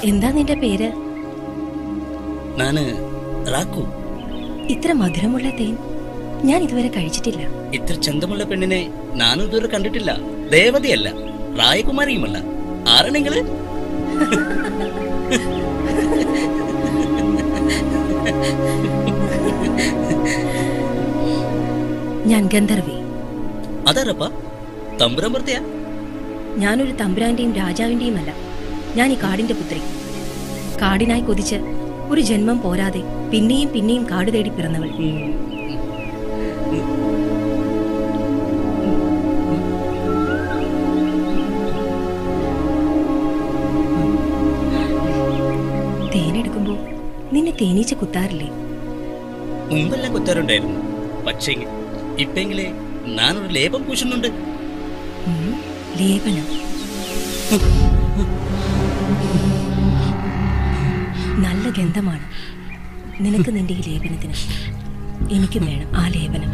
എന്താ നിന്റെ പേര് നാന് റാക്കു ഇത്ര മധുരമുള്ള തേൻ ഞാൻ ഇതുവരെ കഴിച്ചിട്ടില്ല ഇത്ര ചന്തമുള്ള പെണ്ണിനെ നാനും ഇതുവരെ കണ്ടിട്ടില്ല ദേവതയല്ല രായകുമാരിയുമല്ല ആരാ നിങ്ങള് ഞാൻ ഗന്ധർവി അതാരപ്പ തമ്പുരം പുറത്തെയാ ഞാനൊരു തമ്പുരാന്റെയും രാജാവിന്റെയും അല്ല ഞാൻ ഈ കാടിന്റെ പുത്രി കാടിനായി കൊതിച്ച് ഒരു ജന്മം പോരാതെ പിന്നെയും പിന്നെയും കാട് തേടി പിറന്നവൾ തേനെടുക്കുമ്പോ നിന്നെ തേനീച്ച കുത്താറില്ലേ മുമ്പെല്ലാം കുത്താറുണ്ടായിരുന്നു പക്ഷേ ഇപ്പെങ്കിലേ നാനൊരു ലേപം പൂശുന്നുണ്ട് ഉം, ലേപനം നല്ല ഗന്ധമാണ് നിനക്ക് നിന്റെ ഈ ലേപനത്തിന് എനിക്കും വേണം ആ ലേപനം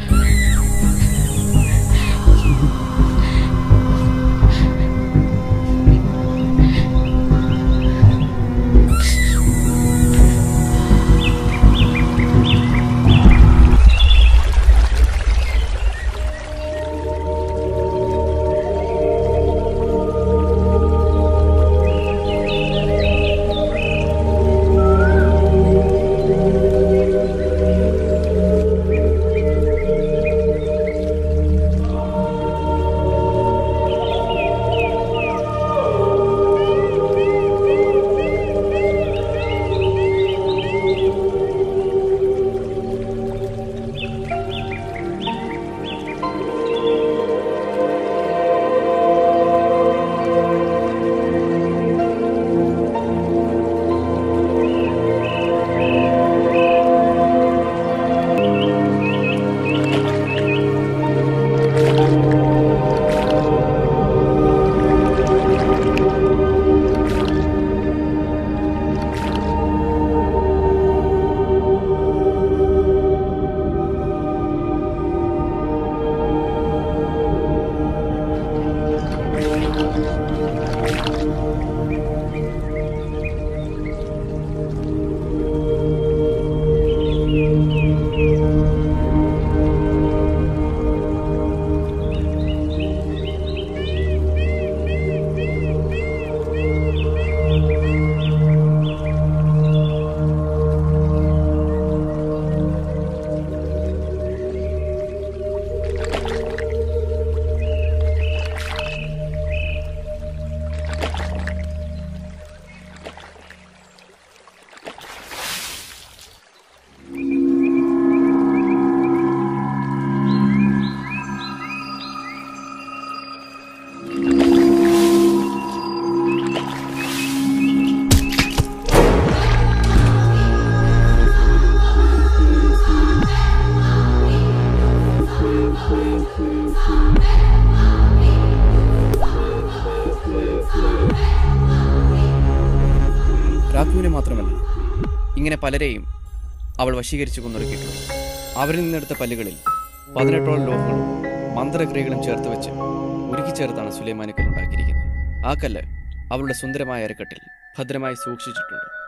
രാഘുവിനെ മാത്രമല്ല ഇങ്ങനെ പലരെയും അവൾ വശീകരിച്ചു കൊന്നൊടുക്കിയിട്ടുണ്ട് അവരിൽ നിന്നെടുത്ത പല്ലുകളിൽ പതിനെട്ടോളം ലോഹങ്ങളും മന്ത്രക്രിയകളും ചേർത്ത് വെച്ച് ഉരുക്കി ചേർത്താണ് സുലൈമാനിക്കൽ ഉണ്ടാക്കിയിരിക്കുന്നത് ആ കല്ല് അവളുടെ സുന്ദരമായ അരക്കെട്ടിൽ ഭദ്രമായി സൂക്ഷിച്ചിട്ടുണ്ട്